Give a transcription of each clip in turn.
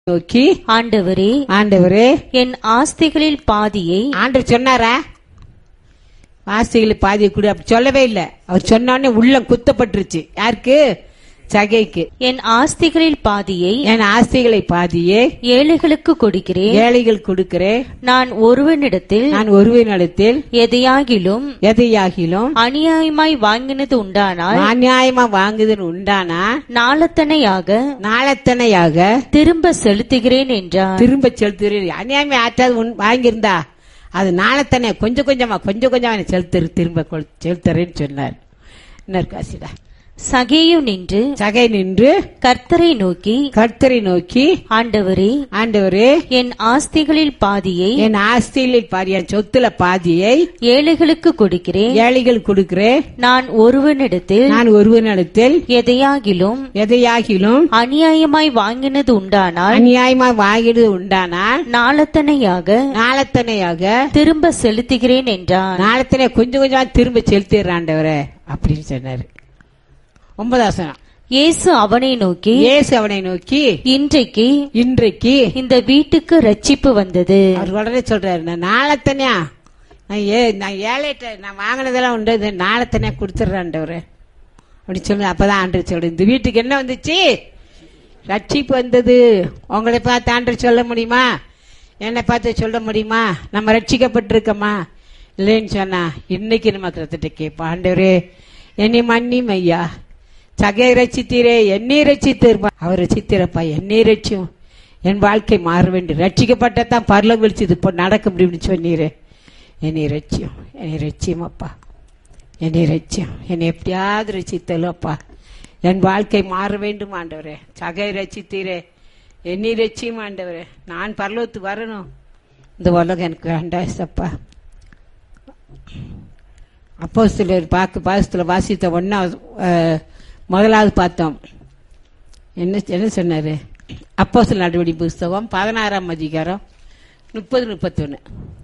நோக்கி ஆண்டவரே ஆண்டவரே என் ஆஸ்திகளில் பாதியை ஆண்டவர் சொன்னாரா வாசிகளை பாதியை கொடு அப்படி சொல்லவே இல்லை அவர் சொன்னோடனே உள்ளம் குத்தப்பட்டுருச்சு யாருக்கு சகைக்கு என் ஆஸ்திகளில் பாதியை என் ஆஸ்திகளை பாதியே ஏழைகளுக்கு கொடுக்கிறேன் ஏழைகள் கொடுக்கிறேன் நான் ஒருவனிடத்தில் நான் ஒருவனிடத்தில் எதையாகிலும் எதையாகிலும் அநியாயமாய் வாங்கினது உண்டானால் அநியாயமா வாங்குதல் உண்டானா நாளத்தனையாக நாளத்தனையாக திரும்ப செலுத்துகிறேன் என்றார் திரும்ப செலுத்துறேன் அநியாயமே ஆற்றாது உன் வாங்கியிருந்தா அது நாளத்தனை கொஞ்சம் கொஞ்சமா கொஞ்சம் கொஞ்சமா செலுத்து திரும்ப கொள்- செலுத்துறேன்னு சொன்னார் இன்னொரு காசிடா சகேயு நின்று சகை நின்று கர்த்தரை நோக்கி கர்த்தரை நோக்கி ஆண்டவரே ஆண்டவரே என் ஆஸ்திகளில் பாதியை என் ஆஸ்தியில் பாதி என் சொத்துல பாதியை ஏழைகளுக்கு கொடுக்கிறேன் ஏழைகள் கொடுக்கிறேன் நான் ஒருவனிடத்தில் நான் ஒருவனிடத்தில் எதையாகிலும் எதையாகிலும் அநியாயமாய் வாங்கினது உண்டானால் அநியாயமா வாங்கிடுது உண்டானால் நாளத்தனையாக நாளத்தனையாக திரும்ப செலுத்துகிறேன் என்றார் நாளத்தனை கொஞ்சம் கொஞ்சமா திரும்ப செலுத்திடுறாண்டவரே அப்படின்னு சொன்னாரு ஒன்பதாசனம் இயேசு அவனை நோக்கி இயேசு அவனை நோக்கி இன்றைக்கு இன்றைக்கு இந்த வீட்டுக்கு ரட்சிப்பு வந்தது அவர் உடனே சொல்றாரு நான் நாளத்தனையா நான் ஏ நான் ஏழைட்ட நான் வாங்கினதெல்லாம் உண்டு இது நாளத்தனையா கொடுத்துட்றாண்டவரு அப்படி சொல்லு அப்பதான் ஆண்டு சொல்லு இந்த வீட்டுக்கு என்ன வந்துச்சு ரட்சிப்பு வந்தது உங்களை பார்த்து ஆண்டு சொல்ல முடியுமா என்னை பார்த்து சொல்ல முடியுமா நம்ம ரட்சிக்கப்பட்டிருக்கோமா இல்லைன்னு சொன்னா இன்னைக்கு நம்ம கருத்துட்டு கேட்போம் ஆண்டவரே என்னை மன்னியும் ஐயா சகையை ரச்சித்தீரே என்னை ரச்சித்தீர்ப்பா அவர் ரச்சித்தீரப்பா என்னை ரட்சியும் என் வாழ்க்கை மாற வேண்டும் ரட்சிக்கப்பட்டதான் பரலோகம் விழிச்சது இப்போ நடக்க முடியும்னு சொன்னீரே என்னை ரட்சியம் என்னை ரட்சியம் அப்பா என்னை ரட்சியம் என்னை எப்படியாவது ரசித்தலும் அப்பா என் வாழ்க்கை மாற வேண்டும் ஆண்டவரே சகை ரசித்தீரே என்னை ரட்சியம் ஆண்டவரே நான் பரலோகத்துக்கு வரணும் இந்த உலகம் எனக்கு வேண்டாம் சப்பா அப்போ சிலர் பார்க்க பாசத்தில் வாசித்த ஒன்னா முதலாவது பார்த்தோம் என்ன என்ன சொன்னாரு அப்போ சில நடவடி புஸ்தகம் பதினாறாம் அதிகாரம் முப்பது முப்பத்தொன்னு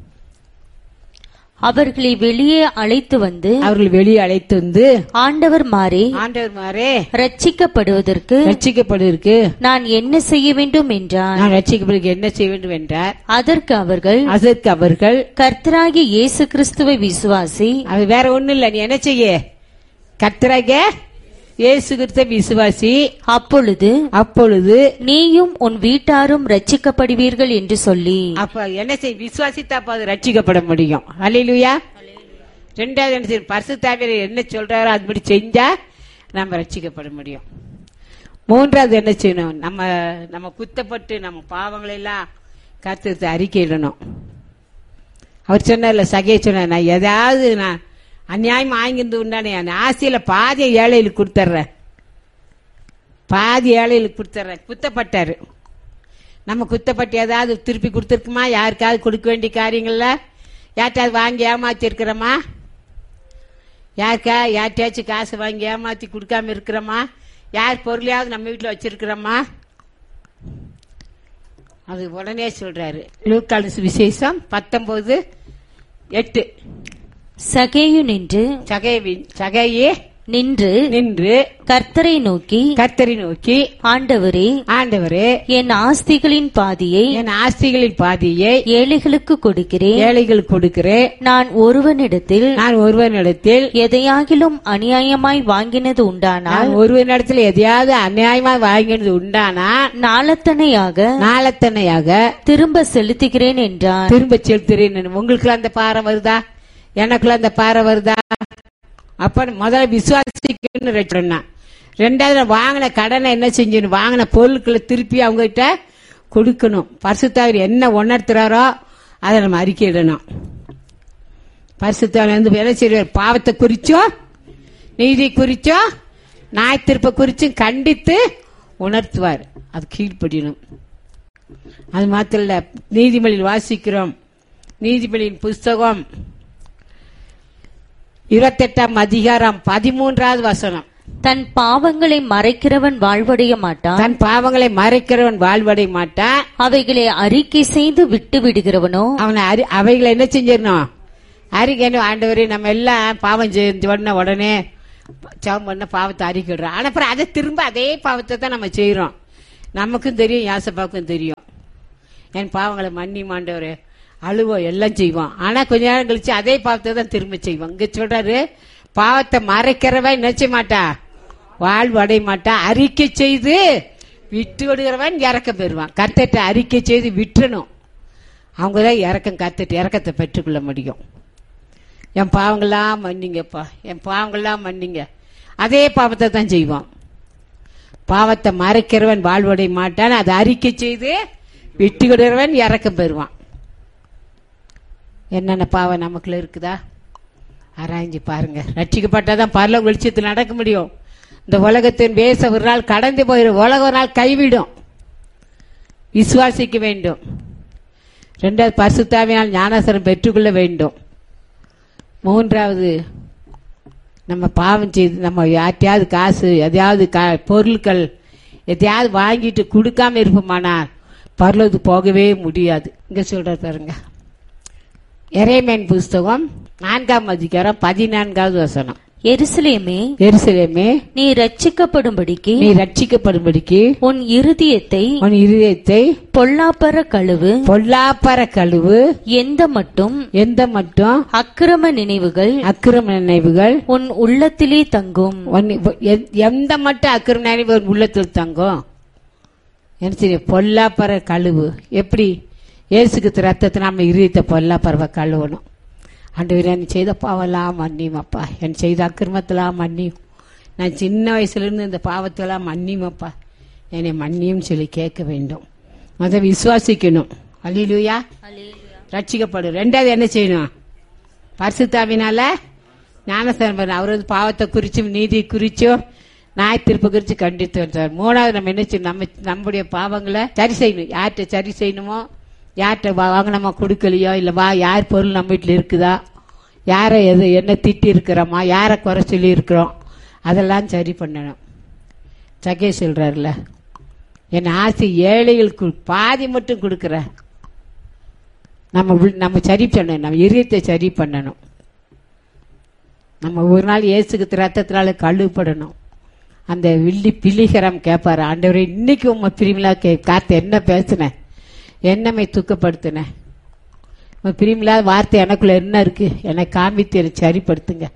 அவர்களை வெளியே அழைத்து வந்து அவர்கள் வெளியே அழைத்து வந்து ஆண்டவர் மாறி ஆண்டவர் மாறே ரட்சிக்கப்படுவதற்கு ரட்சிக்கப்படுவதற்கு நான் என்ன செய்ய வேண்டும் என்றார் நான் ரட்சிக்கப்படுவதற்கு என்ன செய்ய வேண்டும் என்றார் அதற்கு அவர்கள் அதற்கு அவர்கள் கர்த்தராகிய இயேசு கிறிஸ்துவை விசுவாசி அது வேற ஒண்ணும் இல்ல நீ என்ன செய்ய கர்த்தராக இயேசு கிறிஸ்த விசுவாசி அப்பொழுது அப்பொழுது நீயும் உன் வீட்டாரும் ரட்சிக்கப்படுவீர்கள் என்று சொல்லி அப்ப என்ன செய் விசுவாசித்தா அப்ப அது ரட்சிக்கப்பட முடியும் அல்லையா ரெண்டாவது என்ன செய்யும் பரிசுத்தாவியர் என்ன சொல்றாரோ அதுபடி செஞ்சா நம்ம ரட்சிக்கப்பட முடியும் மூன்றாவது என்ன செய்யணும் நம்ம நம்ம குத்தப்பட்டு நம்ம பாவங்களை எல்லாம் கருத்து அறிக்கையிடணும் அவர் சொன்னார்ல சகையை சொன்னார் நான் ஏதாவது நான் அநியாயம் வாங்கிருந்து உண்டானே என் ஆசையில பாதியை ஏழைகளுக்கு கொடுத்துட்றேன் பாதி ஏழைகளுக்கு கொடுத்துட்றேன் குத்தப்பட்டாரு நம்ம குத்தப்பட்டு ஏதாவது திருப்பி கொடுத்துருக்குமா யாருக்காவது கொடுக்க வேண்டிய காரியங்கள்ல யார்ட்டாவது வாங்கி ஏமாத்தி இருக்கிறோமா யாருக்கா யார்ட்டாச்சும் காசு வாங்கி ஏமாத்தி கொடுக்காம இருக்கிறோமா யார் பொருளையாவது நம்ம வீட்டில் வச்சிருக்கிறோமா அது உடனே சொல்றாரு லூக்காலு விசேஷம் பத்தொன்பது எட்டு சகேயு நின்று சகைவின் சகையே நின்று நின்று கர்த்தரை நோக்கி கர்த்தரை நோக்கி ஆண்டவரே ஆண்டவரே என் ஆஸ்திகளின் பாதியை என் ஆஸ்திகளின் பாதியை ஏழைகளுக்கு கொடுக்கிறேன் ஏழைகள் கொடுக்கிறேன் நான் ஒருவனிடத்தில் நான் ஒருவனிடத்தில் எதையாகிலும் அநியாயமாய் வாங்கினது உண்டானால் நான் ஒருவனிடத்தில் எதையாவது அநியாயமா வாங்கினது உண்டானா நாளத்தனையாக நாளத்தனையாக திரும்ப செலுத்துகிறேன் என்றார் திரும்ப செலுத்துறேன் உங்களுக்கு அந்த பாறை வருதா எனக்குள்ள அந்த பாறை வருதா அப்ப முதல்ல விசுவாசிக்கணும்னு சொன்னா ரெண்டாவது நான் வாங்கின கடனை என்ன செஞ்சணும் வாங்கின பொருட்களை திருப்பி அவங்க கிட்ட கொடுக்கணும் பரிசுத்தாவர் என்ன உணர்த்துறாரோ அதை நம்ம அறிக்கையிடணும் பரிசுத்தாவர் வந்து என்ன செய்வார் பாவத்தை குறிச்சோ நீதி குறிச்சோ நாய் திருப்ப குறிச்சும் கண்டித்து உணர்த்துவார் அது கீழ்ப்படியணும் அது மாத்திரம் இல்ல நீதிமொழியில் வாசிக்கிறோம் நீதிபதியின் புஸ்தகம் இருபத்தெட்டாம் அதிகாரம் பதிமூன்றாவது வசனம் தன் பாவங்களை மறைக்கிறவன் வாழ்வடைய மாட்டான் தன் பாவங்களை மறைக்கிறவன் வாழ்வடைய மாட்டான் அவைகளை அறிக்கை செய்து விட்டு விடுகிறவனோ அவனை அறி- அவைகளை என்ன செஞ்சிடணும் அறிக்கணும் ஆண்டவரே நம்ம எல்லாம் பாவம் செஞ்ச உடனே உடனே சவம் பண்ண பாவத்தை அறிக்கிடுறோம் ஆனா அப்புறம் அதை திரும்ப அதே பாவத்தை தான் நம்ம செய்யறோம் நமக்கும் தெரியும் யாசப்பாவுக்கும் தெரியும் என் பாவங்களை மன்னி மாண்டவரே அழுவோம் எல்லாம் செய்வோம் ஆனா கொஞ்ச நேரம் கழிச்சு அதே பாவத்தை தான் திரும்ப செய்வோம் இங்க சொல்றாரு பாவத்தை மறைக்கிறவன் நினைச்ச மாட்டா வாழ்வு அடைய மாட்டா அறிக்கை செய்து விட்டு விடுகிறவன் இறக்கம் பெறுவான் கர்த்தத்தை அறிக்கை செய்து விட்டுறணும் அவங்க தான் இறக்கம் கத்துட்டு இறக்கத்தை பெற்றுக்கொள்ள முடியும் என் பாவங்கள்லாம் மன்னிங்கப்பா என் பாவங்கள்லாம் மன்னிங்க அதே பாவத்தை தான் செய்வோம் பாவத்தை மறைக்கிறவன் வாழ்வடைய மாட்டான் அதை அறிக்கை செய்து விட்டு விடுறவன் இறக்கம் பெறுவான் என்னென்ன பாவம் நமக்குள்ள இருக்குதா ஆராய்ஞ்சு பாருங்க ரட்சிக்கப்பட்டாதான் பரலோக வெளிச்சத்தில் நடக்க முடியும் இந்த உலகத்தின் வேச ஒரு நாள் கடந்து போயிடும் உலகம் ஒரு நாள் கைவிடும் விசுவாசிக்க வேண்டும் ரெண்டாவது பரிசுத்தாவினால் ஞானசரம் பெற்றுக்கொள்ள வேண்டும் மூன்றாவது நம்ம பாவம் செய்து நம்ம யார்ட்டையாவது காசு எதையாவது கா- பொருட்கள் எதையாவது வாங்கிட்டு கொடுக்காம இருப்போமானால் பரலோது போகவே முடியாது இங்க சொல்ற பாருங்க எரேமேன் புஸ்தகம் நான்காம் அதிகாரம் பதினான்காவது வசனம் எருசலேமே எருசலேமே நீ ரட்சிக்கப்படும்படிக்கு நீ ரட்சிக்கப்படும்படிக்கு உன் இருதயத்தை உன் இருதயத்தை பொல்லாப்பர கழுவு பொல்லாப்பர கழுவு எந்த மட்டும் எந்த மட்டும் அக்கிரம நினைவுகள் அக்கிரம நினைவுகள் உன் உள்ளத்திலே தங்கும் உன் எ- எந்த மட்டும் அக்கிரம நினைவு உன் உள்ளத்தில் தங்கும் என்ன செய்ய பொல்லாப்பற கழுவு எப்படி இயேசுக்கு ரத்தத்தை நம்ம இருதயத்தை பொல்லாப்பறவை கழுவணும் ஆண்டவரே நீ செய்த பாவெல்லாம் மன்னியும் அப்பா என் செய்த அக்கிரமத்தெல்லாம் மன்னியும் நான் சின்ன வயசுலேருந்து இந்த பாவத்தெல்லாம் மன்னியும் அப்பா என்னை மன்னியும் சொல்லி கேட்க வேண்டும் அதை விசுவாசிக்கணும் அல்லிலுயா ரட்சிக்கப்படும் ரெண்டாவது என்ன செய்யணும் பரிசுத்தாவினால ஞானஸ்தானம் பண்ண அவர் வந்து பாவத்தை குறிச்சும் நீதி குறிச்சும் நாய் திருப்ப குறிச்சு கண்டித்து வந்தார் மூணாவது நம்ம என்ன செய்யணும் நம்ம நம்முடைய பாவங்களை சரி செய்யணும் யார்கிட்ட சரி செய்யணுமோ யார்கிட்ட வா- வாங்கினோமா கொடுக்கலையோ இல்லை வா யார் பொருள் நம்ம வீட்டில் இருக்குதா யாரை எது என்ன திட்டி இருக்கிறோமா யாரை குறை சொல்லி இருக்கிறோம் அதெல்லாம் சரி பண்ணணும் சகே சொல்றாருல என் ஆசை ஏழைகளுக்கு பாதி மட்டும் கொடுக்குறேன் நம்ம உள்- நம்ம சரி பண்ணணும் நம்ம இதயத்தை சரி பண்ணணும் நம்ம ஒரு நாள் இயேசுக்கு ரத்தத்தினால கழுவுப்படணும் அந்த வில்லி பிலிகரம் கேட்பாரு ஆண்டவரே இன்னைக்கு உங்க பிரிமிலா கே காத்து என்ன பேசுனேன் என்னமை தூக்கப்படுத்தினேன் உங்க பிரிமிலாத வார்த்தை எனக்குள்ள என்ன இருக்கு என்னை காமித்து என்னை சரிப்படுத்துங்க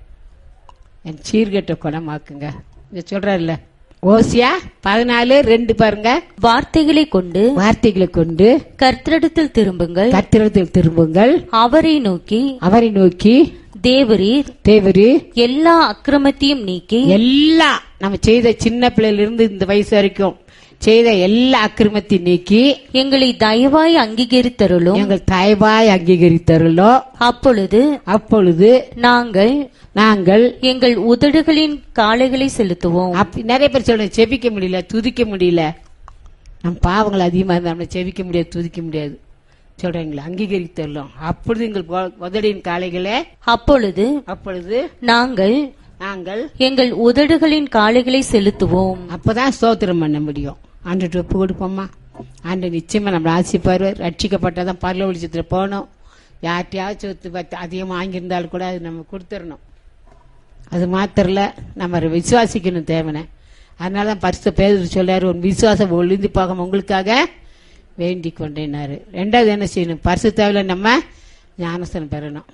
என் சீர்கெட்ட குணமாக்குங்க இங்க சொல்றாருல்ல ஓசியா பதினாலு ரெண்டு பாருங்க வார்த்தைகளை கொண்டு வார்த்தைகளை கொண்டு கர்த்தரிடத்தில் திரும்புங்கள் கத்திரத்தில் திரும்புங்கள் அவரை நோக்கி அவரை நோக்கி தேவரீர் தேவரு எல்லா அக்கிரமத்தையும் நீக்கி எல்லாம் நம்ம செய்த சின்ன பிள்ளையில இருந்து இந்த வயசு வரைக்கும் செய்த எல்லா அக்கிரமத்தையும் நீக்கி எங்களை தயவாய் அங்கீகரித்தருளும் எங்கள் தாய்பாய் அங்கீகரித்தருளோ அப்பொழுது அப்பொழுது நாங்கள் நாங்கள் எங்கள் உதடுகளின் காளைகளை செலுத்துவோம் அப்படி நிறைய பேர் சொல்றேன் செபிக்க முடியல துதிக்க முடியல நம் பாவங்கள் அதிகமா இருந்தா நம்மளை செபிக்க முடியாது துதிக்க முடியாது சொல்றீங்களா அங்கீகரித்தரலாம் அப்பொழுது எங்கள் உ- உதடின் காளைகளே அப்பொழுது அப்பொழுது நாங்கள் நாங்கள் எங்கள் உதடுகளின் காளைகளை செலுத்துவோம் அப்பதான் ஸ்தோத்திரம் பண்ண முடியும் ஆண்டு ஒப்பு கொடுப்போமா ஆண்டு நிச்சயமா நம்ம ஆசிப்பாரு ரட்சிக்கப்பட்டாதான் பரல வெளிச்சத்துல போகணும் யார்கிட்டயாச்சும் சொத்து பத்து அதிகமாக வாங்கியிருந்தாலும் கூட அது நம்ம கொடுத்துடணும் அது மாத்திரல நம்ம அதை விசுவாசிக்கணும் தேவனை அதனால தான் பரிசு பேர் சொல்றாரு உன் விசுவாசம் ஒளிந்து போகாம உங்களுக்காக வேண்டிக் கொண்டேனாரு ரெண்டாவது என்ன செய்யணும் பரிசு தேவையில நம்ம ஞானஸ்தனம் பெறணும்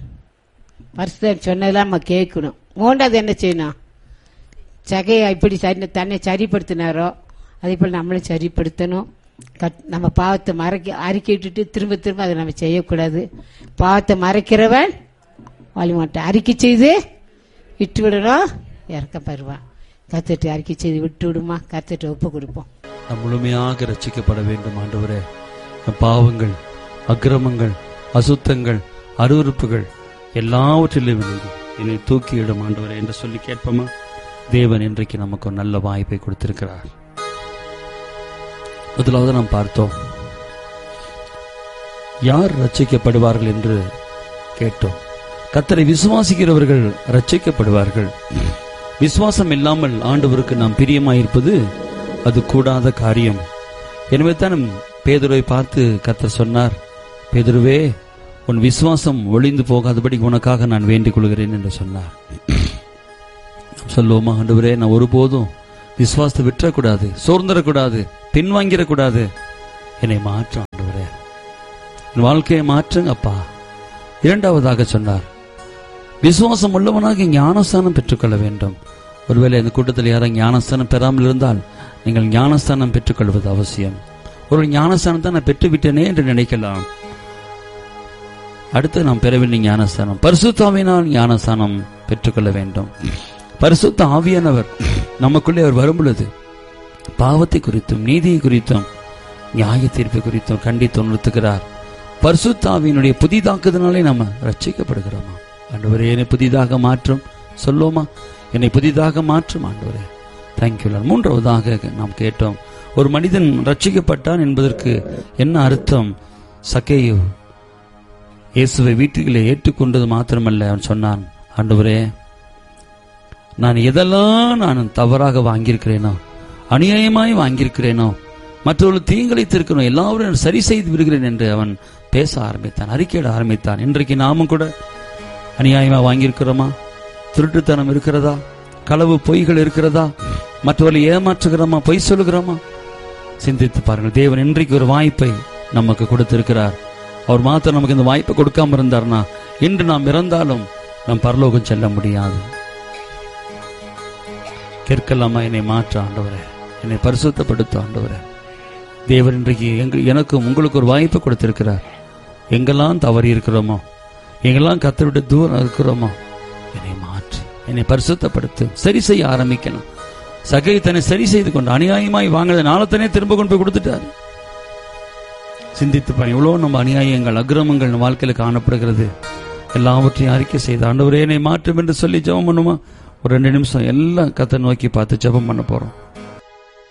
பரிசு சொன்னதெல்லாம் நம்ம கேட்கணும் மூன்றாவது என்ன செய்யணும் சகையை இப்படி சரி தன்னை சரிப்படுத்தினாரோ அதே போல் நம்மளும் சரிப்படுத்தணும் கட் நம்ம பாவத்தை மறைக்க அறிக்கை விட்டுட்டு திரும்ப திரும்ப அதை நம்ம செய்யக்கூடாது பாவத்தை மறைக்கிறவன் வாலிமாட்டை அறிக்கை செய்து விட்டு விடணும் இறக்க பெறுவான் கத்துட்டு அறிக்கை செய்து விட்டு விடுமா கத்துட்டு ஒப்பு கொடுப்போம் நாம் முழுமையாக ரட்சிக்கப்பட வேண்டும் ஆண்டவரே என் பாவங்கள் அக்கிரமங்கள் அசுத்தங்கள் அருவருப்புகள் எல்லாவற்றிலும் இருந்து என்னை தூக்கியிடும் ஆண்டவரே என்று சொல்லி கேட்போமா தேவன் இன்றைக்கு நமக்கு ஒரு நல்ல வாய்ப்பை கொடுத்திருக்கிறார் முதலாவது நாம் பார்த்தோம் யார் ரட்சிக்கப்படுவார்கள் என்று கேட்டோம் கத்தரை விசுவாசிக்கிறவர்கள் ரட்சிக்கப்படுவார்கள் விசுவாசம் இல்லாமல் ஆண்டவருக்கு நாம் பிரியமாயிருப்பது அது கூடாத காரியம் எனவே தான் பேதுருவை பார்த்து கத்தர் சொன்னார் பேதுருவே உன் விசுவாசம் ஒளிந்து போகாதபடி உனக்காக நான் வேண்டிக் கொள்கிறேன் என்று சொன்னார் நாம் சொல்லுவோமா ஆண்டவரே நான் ஒருபோதும் விசுவாசத்தை விட்டுறக்கூடாது சோர்ந்துடக்கூடாது பின்வாங்கிடக்கூடாது என்னை மாற்ற ஆண்டவரே என் வாழ்க்கையை மாற்றுங்கப்பா இரண்டாவதாக சொன்னார் விசுவாசம் உள்ளவனாக ஞானஸ்தானம் பெற்றுக்கொள்ள வேண்டும் ஒருவேளை இந்த கூட்டத்தில் யாரும் ஞானஸ்தானம் பெறாமல் இருந்தால் நீங்கள் ஞானஸ்தானம் பெற்றுக்கொள்வது அவசியம் ஒரு ஞானஸ்தானத்தை நான் பெற்றுவிட்டேனே என்று நினைக்கலாம் அடுத்து நாம் பெற வேண்டிய ஞானஸ்தானம் பரிசுத்தாவினால் ஞானஸ்தானம் பெற்றுக்கொள்ள வேண்டும் பரிசுத்த ஆவியானவர் நமக்குள்ளே அவர் வரும் பொழுது பாவத்தை குறித்தும் நீதியை குறித்தும் நியாய தீர்ப்பு குறித்தும் கண்டித்து உணர்த்துகிறார் பரிசுத்தாவியினுடைய புதிதாக்குதனாலே நம்ம ரட்சிக்கப்படுகிறோமா ஆண்டவரே என்னை புதிதாக மாற்றும் சொல்லுவோமா என்னை புதிதாக மாற்றும் ஆண்டவரே தேங்க்யூ மூன்றாவதாக நாம் கேட்டோம் ஒரு மனிதன் ரட்சிக்கப்பட்டான் என்பதற்கு என்ன அர்த்தம் சக்கேயு இயேசுவை வீட்டுகளை ஏற்றுக்கொண்டது மாத்திரமல்ல அவன் சொன்னான் ஆண்டவரே நான் எதெல்லாம் நான் தவறாக வாங்கியிருக்கிறேனோ அநியாயமாய் வாங்கியிருக்கிறேனோ மற்றவர்கள் தீங்கிழைத்திருக்கிறோம் எல்லாவரும் சரி செய்து விடுகிறேன் என்று அவன் பேச ஆரம்பித்தான் அறிக்கையிட ஆரம்பித்தான் இன்றைக்கு நாமும் கூட அநியாயமா வாங்கியிருக்கிறோமா திருட்டுத்தனம் இருக்கிறதா களவு பொய்கள் இருக்கிறதா மற்றவர்களை ஏமாற்றுகிறோமா பொய் சொல்லுகிறோமா சிந்தித்து பாருங்கள் தேவன் இன்றைக்கு ஒரு வாய்ப்பை நமக்கு கொடுத்திருக்கிறார் அவர் மாத்திரம் நமக்கு இந்த வாய்ப்பை கொடுக்காம இருந்தார்னா இன்று நாம் இறந்தாலும் நம் பரலோகம் செல்ல முடியாது கேட்கலாமா என்னை மாற்ற ஆண்டவரே என்னை பரிசுத்தப்படுத்த ஆண்டவரே தேவர் இன்றைக்கு எங்க எனக்கும் உங்களுக்கு ஒரு வாய்ப்பு கொடுத்திருக்கிறார் எங்கெல்லாம் தவறி இருக்கிறோமோ எங்கெல்லாம் கத்தருடைய தூரம் இருக்கிறோமோ என்னை மாற்று என்னை பரிசுத்தப்படுத்து சரி செய்ய ஆரம்பிக்கணும் சகை தன்னை சரி செய்து கொண்டு அநியாயமாய் வாங்கினது நாளத்தனே திரும்ப கொண்டு போய் கொடுத்துட்டாரு சிந்தித்து பாருங்க எவ்வளோ நம்ம அநியாயங்கள் அக்கிரமங்கள் நம்ம வாழ்க்கையில காணப்படுகிறது எல்லாவற்றையும் அறிக்கை செய்து ஆண்டவரே என்னை மாற்றும் என்று சொல்லி ஜெபம் பண்ணுமா ஒரு ரெண்டு நிமிஷம் எல்லாம் கத்தை நோக்கி பார்த்து ஜெபம் பண்ண போறோம்